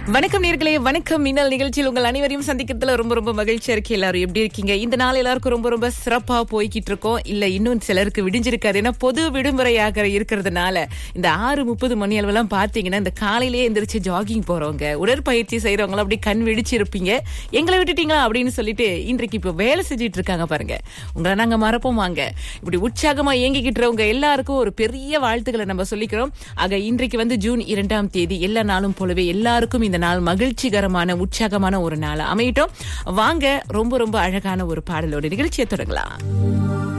வணக்கம் நேர்களே வணக்கம் மின்னல் நிகழ்ச்சியில் உங்கள் அனைவரையும் சந்திக்கிறதுல ரொம்ப ரொம்ப மகிழ்ச்சியா இருக்கு எல்லாரும் எப்படி இருக்கீங்க இந்த நாள் எல்லாருக்கும் ரொம்ப ரொம்ப சிறப்பா போய்கிட்டு இருக்கோம் இல்ல இன்னும் சிலருக்கு விடிஞ்சிருக்காது ஏன்னா பொது விடுமுறையாக இருக்கிறதுனால இந்த ஆறு முப்பது மணி அளவெல்லாம் பாத்தீங்கன்னா இந்த காலையிலேயே எந்திரிச்சு ஜாகிங் போறவங்க உடற்பயிற்சி செய்யறவங்க அப்படி கண் விழிச்சு இருப்பீங்க எங்களை விட்டுட்டீங்களா அப்படின்னு சொல்லிட்டு இன்றைக்கு இப்போ வேலை செஞ்சுட்டு இருக்காங்க பாருங்க உங்களை நாங்க மறப்போம் வாங்க இப்படி உற்சாகமா இயங்கிக்கிட்டுறவங்க எல்லாருக்கும் ஒரு பெரிய வாழ்த்துக்களை நம்ம சொல்லிக்கிறோம் ஆக இன்றைக்கு வந்து ஜூன் இரண்டாம் தேதி எல்லா நாளும் போலவே எல்லாருக்கும் இந்த நாள் மகிழ்ச்சிகரமான உற்சாகமான ஒரு நாள் அமையட்டும் வாங்க ரொம்ப ரொம்ப அழகான ஒரு பாடலோட நிகழ்ச்சியை தொடங்கலாம்